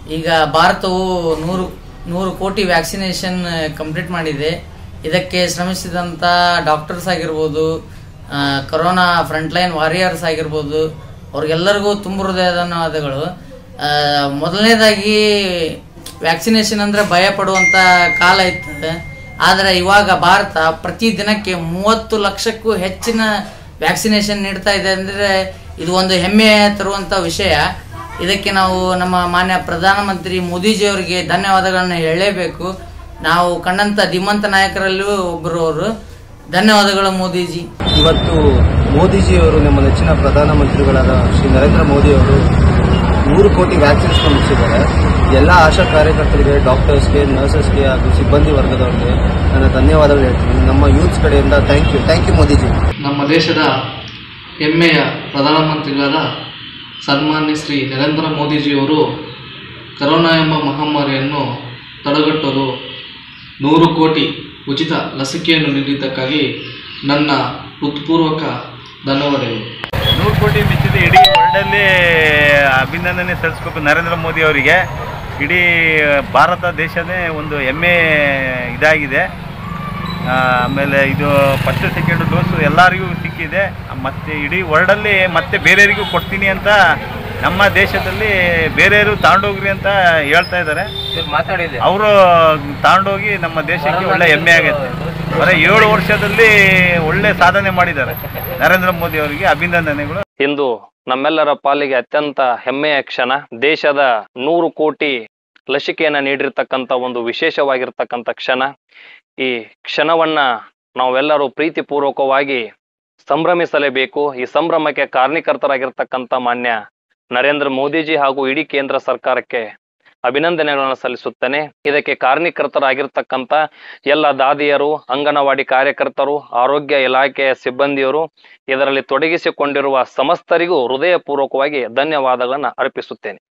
ಈಗ ಭಾರತವು ನೂರು ನೂರು ಕೋಟಿ ವ್ಯಾಕ್ಸಿನೇಷನ್ ಕಂಪ್ಲೀಟ್ ಮಾಡಿದೆ ಇದಕ್ಕೆ ಶ್ರಮಿಸಿದಂಥ ಡಾಕ್ಟರ್ಸ್ ಆಗಿರ್ಬೋದು ಆ, ಕೊರೋನಾ ಫ್ರಂಟ್ಲೈನ್ ವಾರಿಯರ್ಸ್ ಆಗಿರ್ಬೋದು ಅವ್ರಿಗೆಲ್ಲರಿಗೂ ತುಂಬ ಹೃದಯದ ಧನ್ಯವಾದಗಳು ಆ, ಮೊದಲನೇದಾಗಿ ವ್ಯಾಕ್ಸಿನೇಷನ್ ಅಂದ್ರೆ ಭಯ ಪಡುವಂತ ಕಾಲ ಇತ್ತು ಆದರೆ ಇವಾಗ ಭಾರತ ಪ್ರತಿ ದಿನಕ್ಕೆ ಮೂವತ್ತು ಲಕ್ಷಕ್ಕೂ ಹೆಚ್ಚಿನ ವ್ಯಾಕ್ಸಿನೇಷನ್ ನೀಡ್ತಾ ಇದೆ ಅಂದ್ರೆ ಇದು ಒಂದು ಹೆಮ್ಮೆ ತರುವಂತ ವಿಷಯ ಇದಕ್ಕೆ ನಾವು ನಮ್ಮ ಮಾನ್ಯ ಪ್ರಧಾನಮಂತ್ರಿ ಮೋದಿಜಿಯವರಿಗೆ ಧನ್ಯವಾದಗಳನ್ನ ಹೇಳಲೇಬೇಕು ನಾವು ಕಂಡಂತ ಧೀಮಂತ ನಾಯಕರಲ್ಲೂ ಒಬ್ಬರು ಅವರು ಧನ್ಯವಾದಗಳು ಮೋದಿಜಿ ಇವತ್ತು ಮೋದಿಜಿಯವರು ನಮ್ಮ ನೆಚ್ಚಿನ ಪ್ರಧಾನಮಂತ್ರಿಗಳಾದ ಶ್ರೀ ನರೇಂದ್ರ ಮೋದಿಯವರು ನೂರು ಕೋಟಿ ವ್ಯಾಕ್ಸಿನ್ಸ್ ಮುಗಿಸಿದ್ದಾರೆ ಎಲ್ಲ ಆಶಾ ಕಾರ್ಯಕರ್ತರಿಗೆ ಡಾಕ್ಟರ್ಸ್ಗೆ ನರ್ಸಸ್ಗೆ ಹಾಗೂ ಸಿಬ್ಬಂದಿ ವರ್ಗದವರಿಗೆ ನನ್ನ ಧನ್ಯವಾದಗಳು ಹೇಳ್ತೀನಿ ನಮ್ಮ ಯೂತ್ಸ್ ಕಡೆಯಿಂದ thank you thank you Modiji ನಮ್ಮ ದೇಶದ ಹೆಮ್ಮೆಯ ಪ್ರಧಾನಮಂತ್ರಿಗಳಾದ ಸನ್ಮಾನ್ಯ ಶ್ರೀ ನರೇಂದ್ರ ಮೋದಿಜಿಯವರು ಕರೋನಾ ಎಂಬ ಮಹಾಮಾರಿಯನ್ನು ತಡೆಗಟ್ಟಲು ನೂರು ಕೋಟಿ ಉಚಿತ ಲಸಿಕೆಯನ್ನು ನೀಡಿದ್ದಕ್ಕಾಗಿ ನನ್ನ ಹೃತ್ಪೂರ್ವಕ ಧನ್ಯವಾದಗಳು ನೂರು ಕೋಟಿ ಮೆಚ್ಚಿದ ಇಡೀ ವರ್ಲ್ಡಲ್ಲಿ ಅಭಿನಂದನೆ ಸಲ್ಲಿಸ್ಬೇಕು ನರೇಂದ್ರ ಮೋದಿ ಅವರಿಗೆ ಇಡೀ ಭಾರತ ದೇಶನೇ ಒಂದು ಹೆಮ್ಮೆ ಇದಾಗಿದೆ ಆ, ಆಮೇಲೆ ಇದು ಫಸ್ಟ್ ಸೆಕೆಂಡ್ ಡೋಸು ಎಲ್ಲರಿಗೂ ಸಿಕ್ಕಿದೆ ಮತ್ತು ಇಡೀ ವರ್ಲ್ಡಲ್ಲಿ ಮತ್ತೆ ಬೇರೆಯವರಿಗೂ ಕೊಡ್ತೀನಿ ಅಂತ ನಮ್ಮ ದೇಶದಲ್ಲಿ ಬೇರೆಯವರು ತಗೊಂಡೋಗ್ರಿ ಅಂತ ಹೇಳ್ತಾ ಇದ್ದಾರೆ ಅವರು ತಗೊಂಡೋಗಿ ನಮ್ಮ ದೇಶಕ್ಕೆ ಒಳ್ಳೆ ಹೆಮ್ಮೆ ಆಗೈತೆ ಬರೀ ಏಳು ವರ್ಷದಲ್ಲಿ ಒಳ್ಳೆ ಸಾಧನೆ ಮಾಡಿದ್ದಾರೆ ನರೇಂದ್ರ ಮೋದಿ ಅವರಿಗೆ ಅಭಿನಂದನೆಗಳು ಇಂದು ನಮ್ಮೆಲ್ಲರ ಪಾಲಿಗೆ ಅತ್ಯಂತ ಹೆಮ್ಮೆಯ ಕ್ಷಣ ದೇಶದ ನೂರು ಕೋಟಿ ಲಸಿಕೆಯನ್ನ ನೀಡಿರ್ತಕ್ಕಂಥ ಒಂದು ವಿಶೇಷವಾಗಿರ್ತಕ್ಕಂಥ ಕ್ಷಣ ಈ ಕ್ಷಣವನ್ನ ನಾವೆಲ್ಲರೂ ಪ್ರೀತಿಪೂರ್ವಕವಾಗಿ ಸಂಭ್ರಮಿಸಲೇಬೇಕು ಈ ಸಂಭ್ರಮಕ್ಕೆ ಕಾರಣೀಕರ್ತರಾಗಿರ್ತಕ್ಕಂಥ ಮಾನ್ಯ ನರೇಂದ್ರ ಮೋದಿಜಿ ಹಾಗೂ ಇಡೀ ಕೇಂದ್ರ ಸರ್ಕಾರಕ್ಕೆ ಅಭಿನಂದನೆಗಳನ್ನು ಸಲ್ಲಿಸುತ್ತೇನೆ ಇದಕ್ಕೆ ಕಾರಣೀಕರ್ತರಾಗಿರ್ತಕ್ಕಂಥ ಎಲ್ಲ ದಾದಿಯರು ಅಂಗನವಾಡಿ ಕಾರ್ಯಕರ್ತರು ಆರೋಗ್ಯ ಇಲಾಖೆಯ ಸಿಬ್ಬಂದಿಯರು ಇದರಲ್ಲಿ ತೊಡಗಿಸಿಕೊಂಡಿರುವ ಸಮಸ್ತರಿಗೂ ಹೃದಯಪೂರ್ವಕವಾಗಿ ಧನ್ಯವಾದಗಳನ್ನು ಅರ್ಪಿಸುತ್ತೇನೆ